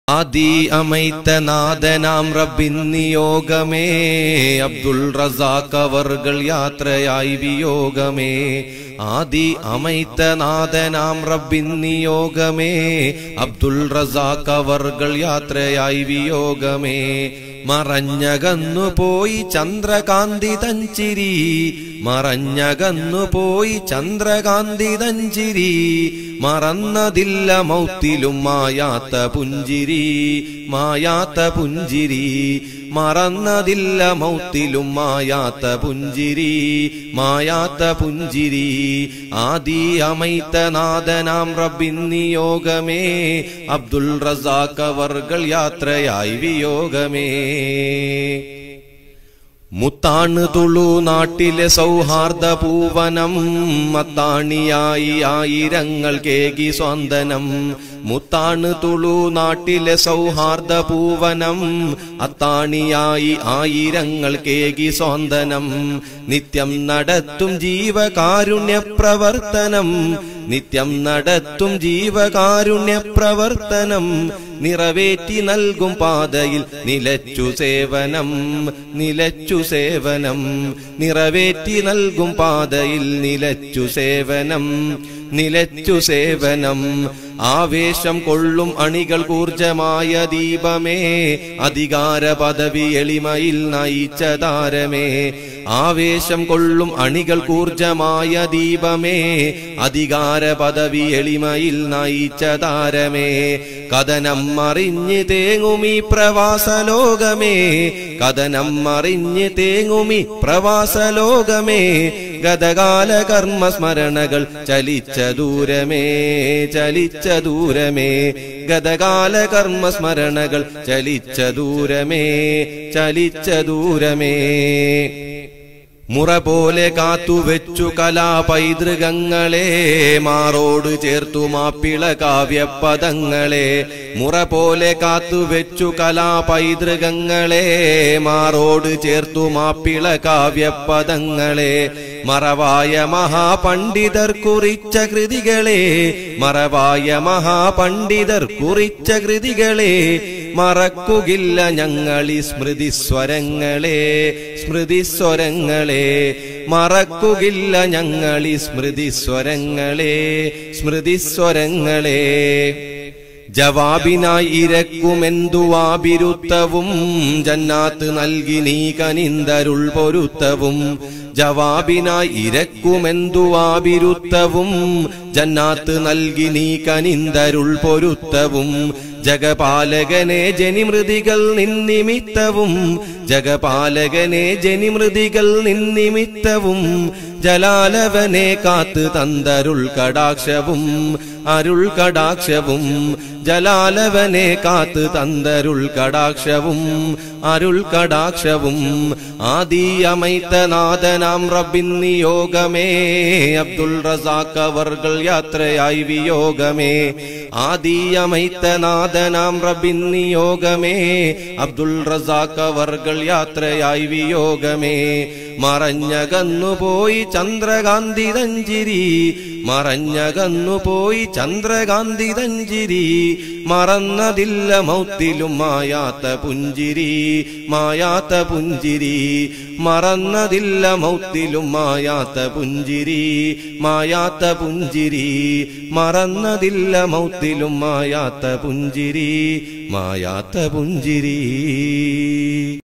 ആദി അമൈത്ത നാദനാം റബ്ബിൻ നിയോഗമേ അബ്ദുൾ റസാഖ് അവർകൾ യാത്രയായി വിയോഗമേ ആദി അമൈത്ത നാദനാം റബ്ബിൻ നിയോഗമേ അബ്ദുൾ റസാഖ് അവർകൾ യാത്രയായി വിയോഗമേ മറഞ്ഞകന്നു പോയി ചന്ദ്രകാന്തി തഞ്ചിരി മറഞ്ഞകന്നു പോയി ചന്ദ്രകാന്തി തഞ്ചിരി മറന്നതില്ല മൗത്തിലും മായാത്ത പുഞ്ചിരി മായാത്ത പുഞ്ചിരി മറന്നതില്ല മൗത്തിലും മായാത്ത പുഞ്ചിരി മായാത്ത പുഞ്ചിരി ആദി അമൈത്ത നാദനാം റബ്ബിൻ നിയോഗമേ അബ്ദുൾ റസാഖ് അവർകൾ യാത്രയായി വിയോഗമേ മുത്താണ് തുളു നാട്ടിലെ സൗഹാർദ്ദ പൂവനം മത്താണിയായി ആയിരങ്ങൾ കേകി സ്വാന്തനം മുത്താണ് തുളു നാട്ടിലെ സൗഹാർദ്ദ പൂവനം അത്താണിയായി ആയിരങ്ങൾ കേകി സ്വാന്തനം നിത്യം നടത്തും ജീവകാരുണ്യ പ്രവർത്തനം നിത്യം നടത്തും ജീവകാരുണ്യ പ്രവർത്തനം നിറവേറ്റി നൽകും പാതയിൽ നിലച്ചു സേവനം നിലച്ചു സേവനം നിറവേറ്റി നൽകും പാതയിൽ നിലച്ചു സേവനം നിലച്ചു സേവനം ആവേശം കൊള്ളും അണികൾ ഊർജമായ ദീപമേ അധികാര പദവി എളിമയിൽ നയിച്ച താരമേ ആവേശം കൊള്ളും അണികൾ ഊർജമായ ദീപമേ അധികാര പദവി എളിമയിൽ നയിച്ച താരമേ കഥനം മറിഞ്ഞ് തേങ്ങുമി പ്രവാസ ലോകമേ കഥനം മറിഞ്ഞ് തേങ്ങുമി പ്രവാസ ലോകമേ ഗതകാല കർമ്മസ്മരണകൾ ചലിച്ച ദൂരമേ ചലിച്ച ദൂരമേ ഗതകാല കർമ്മസ്മരണകൾ ചലിച്ച ദൂരമേ ചലിച്ച ദൂരമേ മുറ പോലെ കാത്തുവെച്ചു കലാ പൈതൃകങ്ങളെ മാറോട് ചേർത്തു മാപ്പിള കാവ്യപദങ്ങളെ മുറ പോലെ കാത്തുവെച്ചു കലാ പൈതൃകങ്ങളെ മാറോട് ചേർത്തു മാപ്പിള കാവ്യപദങ്ങളെ മറവായ മഹാപണ്ഡിതർ കുറിച്ച കൃതികളെ മറവായ മഹാപണ്ഡിതർ കുറിച്ച കൃതികളെ മറക്കുകില്ല ഞങ്ങളി സ്മൃതി സ്വരങ്ങളെ സ്മൃതി സ്വരങ്ങളെ മറക്കുകില്ല ഞങ്ങളി സ്മൃതി സ്വരങ്ങളെ സ്മൃതി സ്വരങ്ങളെ ജവാബിനായി ഇരക്കുമെന്തുവാബിരുത്തവും ജന്നാത്ത് നൽകി നീ കനിന്തരുൾ പൊരുത്തവും ജവാബിനായി ഇരക്കുമെന്തുവാബിരുത്തവും ജന്നാത്ത് നൽകി നീ കനിന്തരുൾ പൊരുത്തവും ജഗപാലകനെ ജനിമൃതികൾ നിന്നിമിത്തവും ജഗപാലകനെ ജനിമൃതികൾ നിന്നിമിത്തവും ജലാലവനെ കാത്ത് തന്തരുൾ കടാക്ഷവും അരുൾ കടാക്ഷവും ജലാലവനെ കാത്ത് തന്തരുൾ കടാക്ഷവും അരുൾ കടാക്ഷവും ആദിയമൈത്ത നാദനാം റബ്ബിൻ നിയോഗമേ അബ്ദുൾ റസാഖ് അവർകൾ യാത്രയായി വിയോഗമേ ആദിയമൈത്ത നാദനാം റബ്ബിൻ നിയോഗമേ അബ്ദുൾ റസാഖ് അവർകൾ യാത്രയായി വിയോഗമേ മറഞ്ഞകന്നുപോയി ചന്ദ്രകാന്തി തഞ്ചിരി മറഞ്ഞകന്നുപോയി ചന്ദ്രകാന്തി തഞ്ചിരി മറന്നതില്ല മൗത്തിലും മായാത്ത പുഞ്ചിരി മായാത്ത പുഞ്ചിരി മറന്നതില്ല മൗത്തിലും മായാത്ത പുഞ്ചിരി മായാത്ത പുഞ്ചിരി മറന്നതില്ല മൗത്തിലും മായാത്ത പുഞ്ചിരി മായാത്ത പുഞ്ചിരി